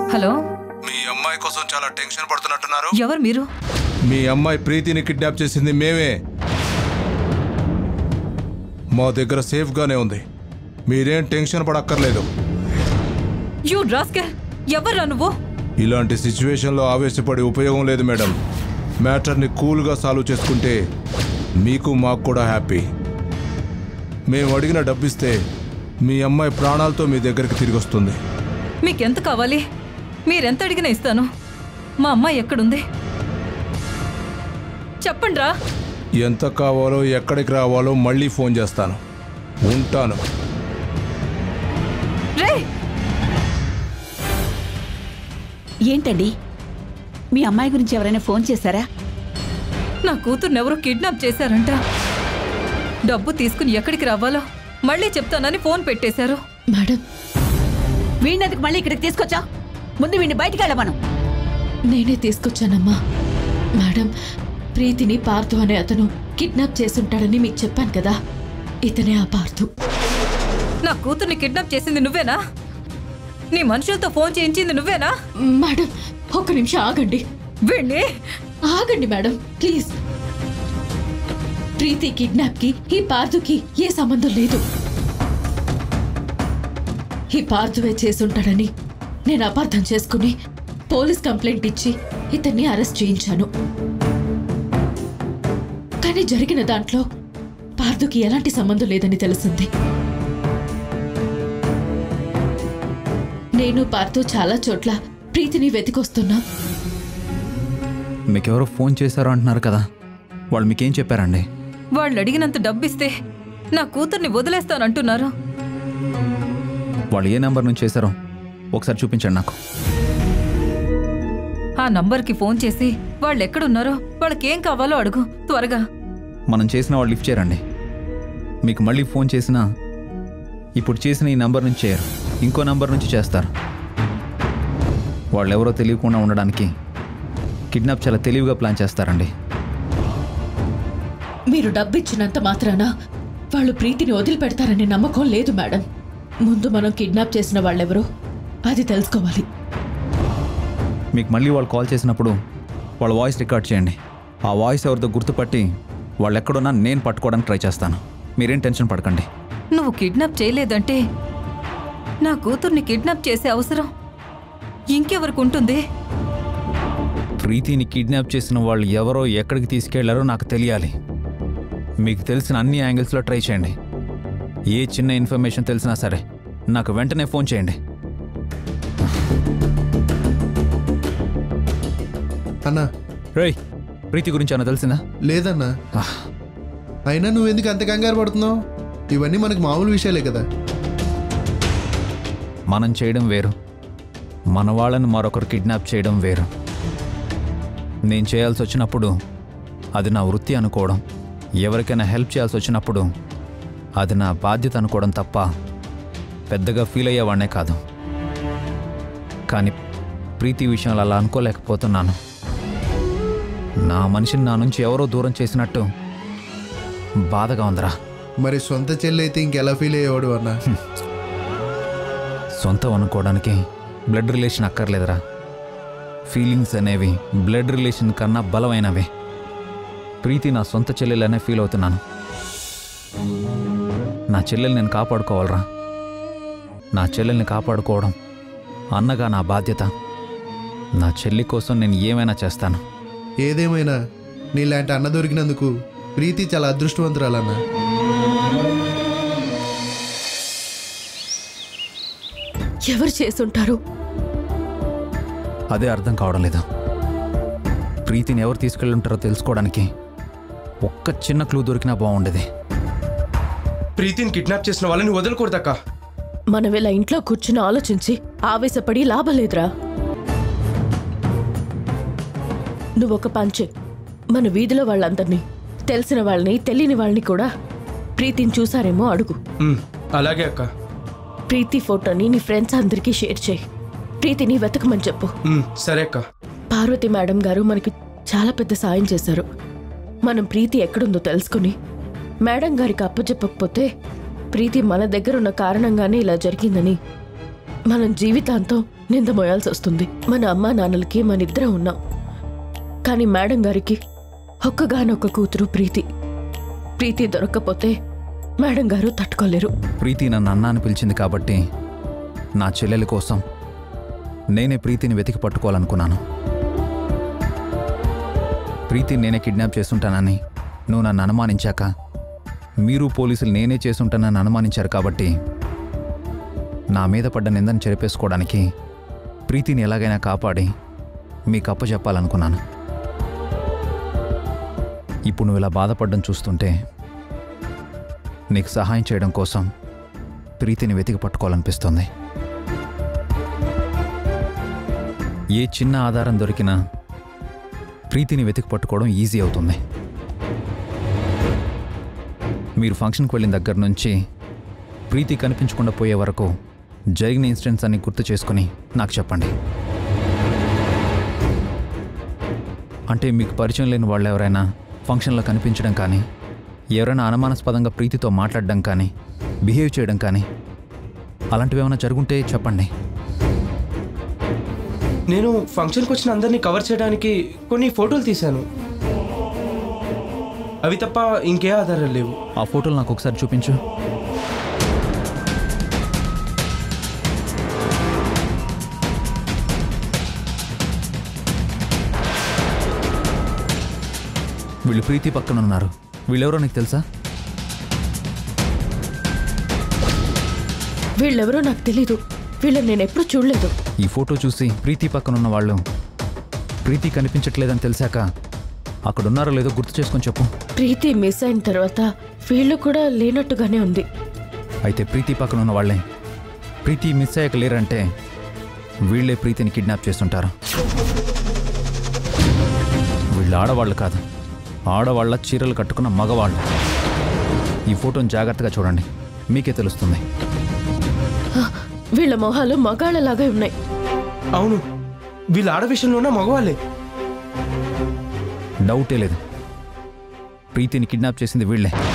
hello మీ అమ్మాయి కోసం చాలా టెన్షన్ పడుతున్నట్టున్నారు ఎవరు మీరు మీ అమ్మాయి ప్రీతిని కిడ్నాప్ చేసింది మేమే మా దగ్గర సేఫ్గానే ఉంది మీరేం టెన్షన్ పడక్కర్లేదు యూ రాస్కెల్ ఎవర్రా నువ్వు ఇలాంటి సిచ్యువేషన్లో ఆవేశపడి ఉపయోగం లేదు మేడం మ్యాటర్ని కూల్గా సాల్వ్ చేసుకుంటే మీకు మాకు కూడా హ్యాపీ మేము అడిగిన డబ్బిస్తే మీ అమ్మాయి ప్రాణాలతో మీ దగ్గరికి తిరిగి వస్తుంది మీకెంత కావాలి మీరెంత అడిగినా ఇస్తాను మా అమ్మాయి ఎక్కడుంది చెప్పండ్రా ఎంత కావాలో ఎక్కడికి రావాలో మళ్ళీ ఫోన్ చేస్తాను ఉంటాను రే ఏంటండి మీ అమ్మాయి గురించి ఎవరైనా ఫోన్ చేశారా నా కూతుర్ని ఎవరో కిడ్నాప్ చేశారంట డబ్బు తీసుకుని ఎక్కడికి రావాలో మళ్ళీ చెప్తానని ఫోన్ పెట్టేశారు మేడం వీణ్ణెందుకు మళ్ళీ ఇక్కడికి తీసుకొచ్చా ముందు వీడిని బయటికి వెళ్ళమను నేనే తీసుకొచ్చానమ్మా మేడం ప్రీతిని పార్థు అనే అతను కిడ్నాప్ చేసుంటాడని మీకు చెప్పాను కదా ఇతనే ఆ పార్థు నా కూతుర్ని కిడ్నాప్ చేసింది నువ్వేనా నీ మనుషులతో ఫోన్ చేయించింది నువ్వేనా మేడం ఒక్క నిమిషం ఆగండి వీణ్ణి ఆగండి మేడం ప్లీజ్ ప్రీతి కిడ్నాప్ కి ఈ పార్థుకి ఏ సంబంధం లేదు ఈ పార్థువే చేసుంటాడని నేను అపార్థం చేసుకుని పోలీస్ కంప్లైంట్ ఇచ్చి ఇతన్ని అరెస్ట్ చేయించాను కానీ జరిగిన దాంట్లో పార్థుకి ఎలాంటి సంబంధం లేదని తెలిసింది నేను పార్థు చాలా చోట్ల ప్రీతిని వెతికొస్తున్నా మీకెవరో ఫోన్ చేశారు అంటున్నారు కదా వాళ్ళు మీకేం చెప్పారండి వాళ్ళు అడిగినంత డబ్బిస్తే నా కూతుర్ని వదిలేస్తానంటున్నారు వాళ్ళు ఏ నెంబర్ నుంచి చేశారో ఒకసారి చూపించండి నాకు ఆ నంబర్కి ఫోన్ చేసి వాళ్ళు ఎక్కడున్నారో వాళ్ళకి ఏం కావాలో అడుగు త్వరగా మనం చేసిన వాళ్ళు లిఫ్ట్ చేయరండి మీకు మళ్ళీ ఫోన్ చేసినా ఇప్పుడు చేసిన ఈ నంబర్ నుంచి చేయరు ఇంకో నంబర్ నుంచి చేస్తారు వాళ్ళు ఎవరో తెలియకుండా ఉండడానికి కిడ్నాప్ చాలా తెలివిగా ప్లాన్ చేస్తారండి మీరు డబ్బిచ్చినంత మాత్రాన వాళ్ళు ప్రీతిని వదిలిపెడతారనే నమ్మకం లేదు మేడం ముందు మనం కిడ్నాప్ చేసిన వాళ్ళెవరో అది తెలుసుకోవాలి మీకు మళ్ళీ వాళ్ళు కాల్ చేసినప్పుడు వాళ్ళ వాయిస్ రికార్డ్ చేయండి ఆ వాయిస్ ఎవరితో గుర్తుపట్టి వాళ్ళు ఎక్కడున్నా నేను పట్టుకోవడానికి ట్రై చేస్తాను మీరేం టెన్షన్ పడకండి నువ్వు కిడ్నాప్ చేయలేదంటే నా కూతుర్ని కిడ్నాప్ చేసే అవసరం ఇంకెవరికి ఉంటుంది ప్రీతిని కిడ్నాప్ చేసిన వాళ్ళు ఎవరో ఎక్కడికి తీసుకెళ్లారో నాకు తెలియాలి మీకు తెలిసిన అన్ని యాంగిల్స్లో ట్రై చేయండి ఏ చిన్న ఇన్ఫర్మేషన్ తెలిసినా సరే నాకు వెంటనే ఫోన్ చేయండి అన్నా రేయ్ ప్రీతి గురించి అన్న తెలిసిందా లేదన్నా అయినా నువ్వెందుకు అంత కంగారు పడుతున్నావు ఇవన్నీ మనకు మామూలు విషయాలే కదా మనం చేయడం వేరు మన వాళ్ళని మరొకరు కిడ్నాప్ చేయడం వేరు నేను చేయాల్సి వచ్చినప్పుడు అది నా వృత్తి అనుకోవడం ఎవరికైనా హెల్ప్ చేయాల్సి వచ్చినప్పుడు అది నా బాధ్యత అనుకోవడం తప్ప పెద్దగా ఫీల్ అయ్యేవాడినే కాదు కానీ ప్రీతి విషయంలో అలా అనుకోలేకపోతున్నాను నా మనిషిని నా నుంచి ఎవరో దూరం చేసినట్టు బాధగా ఉందిరా మరి సొంత చెల్లి అయితే ఇంకెలా ఫీల్ అయ్యేవాడు అన్న సొంతం అనుకోవడానికి బ్లడ్ రిలేషన్ అక్కర్లేదురా ఫీలింగ్స్ అనేవి బ్లడ్ రిలేషన్ కన్నా బలమైనవి ప్రీతి నా సొంత చెల్లెలనే ఫీల్ అవుతున్నాను నా చెల్లెల్ని నేను కాపాడుకోవాలరా నా చెల్లెల్ని కాపాడుకోవడం అన్నగా నా బాధ్యత నా చెల్లి కోసం నేను ఏమైనా చేస్తాను ఏదేమైనా నీలాంటి అన్న దొరికినందుకు ప్రీతి చాలా అదృష్టవంతురాలన్నా ఎవరు చేసుంటారు అదే అర్థం కావడం లేదు ప్రీతిని ఎవరు తీసుకెళ్ళుంటారో తెలుసుకోవడానికి ఒక్క చిన్న క్లూ దొరికినా బాగుండేది ప్రీతిని కిడ్నాప్ చేసిన వాళ్ళని వదలకూడదక్క మనం ఇలా ఇంట్లో కూర్చుని ఆలోచించి ఆవేశపడి లాభం లేదురా నువ్వొక పంచే మన వీధిలో వాళ్ళందరినీ తెలిసిన వాళ్ళని తెలియని వాళ్ళని కూడా ప్రీతిని చూసారేమో అడుగు ఉమ్, అలాగే అక్క ప్రీతి ఫోటోని నీ ఫ్రెండ్స్ అందరికీ షేర్ చేయి ప్రీతిని వెతకమని చెప్పు ఉమ్, సరే అక్క పార్వతి మేడం గారు మనకి చాలా పెద్ద సాయం చేశారు మనం ప్రీతి ఎక్కడుందో తెలుసుకుని మేడం గారికి అప్పచెప్పకపోతే ప్రీతి మన దగ్గర ఉన్న కారణంగానే ఇలా జరిగిందని మనం జీవితాంతం నింద మోయాల్సి వస్తుంది మన అమ్మా నాన్నలకి మన ఇద్దరం ఉన్నాం కానీ మేడం గారికి ఒక్కగానొక్క కూతురు ప్రీతి ప్రీతి దొరక్కపోతే మేడం గారు తట్టుకోలేరు ప్రీతి నన్ను అన్న అని పిలిచింది కాబట్టి నా చెల్లెలి కోసం నేనే ప్రీతిని వెతికి పట్టుకోవాలనుకున్నాను ప్రీతిని నేనే కిడ్నాప్ చేస్తుంటానని నువ్వు నన్ను అనుమానించాక మీరు పోలీసులు నేనే చేసుంటానని అనుమానించారు కాబట్టి నా మీద పడ్డ నిందను చెరిపేసుకోవడానికి ప్రీతిని ఎలాగైనా కాపాడి మీకు అప్పచెప్పాలనుకున్నాను ఇప్పుడు నువ్వు ఇలా బాధపడడం చూస్తుంటే నీకు సహాయం చేయడం కోసం ప్రీతిని వెతికి పట్టుకోవాలనిపిస్తుంది ఏ చిన్న ఆధారం దొరికినా ప్రీతిని వెతికి పట్టుకోవడం ఈజీ అవుతుంది మీరు ఫంక్షన్కి వెళ్ళిన దగ్గర నుంచి ప్రీతి కనిపించకుండా పోయే వరకు జరిగిన ఇన్సిడెంట్స్ అన్ని గుర్తు చేసుకుని నాకు చెప్పండి అంటే మీకు పరిచయం లేని వాళ్ళు ఎవరైనా ఫంక్షన్లో కనిపించడం కానీ ఎవరైనా అనుమానాస్పదంగా ప్రీతితో మాట్లాడడం కానీ బిహేవ్ చేయడం కానీ అలాంటివి ఏమైనా జరుగుంటే చెప్పండి నేను ఫంక్షన్కి వచ్చిన అందరినీ కవర్ చేయడానికి కొన్ని ఫోటోలు తీశాను అవి తప్ప ఇంకే ఆధారాలు లేవు ఆ ఫోటోలు నాకు ఒకసారి చూపించు వీళ్ళు ప్రీతి పక్కన ఉన్నారు వీళ్ళెవరో నీకు తెలుసా వీళ్ళెవరో నాకు తెలీదు వీళ్ళని నేను ఎప్పుడూ చూడలేదు ఈ ఫోటో చూసి ప్రీతి పక్కన ఉన్న వాళ్ళు ప్రీతి కనిపించట్లేదని తెలిసాక అక్కడ ఉన్నారో లేదో గుర్తు చేసుకొని చెప్పు ప్రీతి మిస్ అయిన తర్వాత వీళ్ళు కూడా లేనట్టుగానే ఉంది అయితే ప్రీతి పక్కన ఉన్న వాళ్ళే ప్రీతి మిస్ అయ్యాక లేరంటే వీళ్ళే ప్రీతిని కిడ్నాప్ చేస్తుంటారు వీళ్ళు ఆడవాళ్ళు కాదు ఆడవాళ్ళ చీరలు కట్టుకున్న మగవాళ్ళు ఈ ఫోటోని జాగ్రత్తగా చూడండి మీకే తెలుస్తుంది వీళ్ళ మొహాలు మగాళ్ళలాగే ఉన్నాయి అవును వీళ్ళ ఆడ విషయంలోనే మగవాళ్ళే డౌటే లేదు ప్రీతిని కిడ్నాప్ చేసింది వీళ్ళే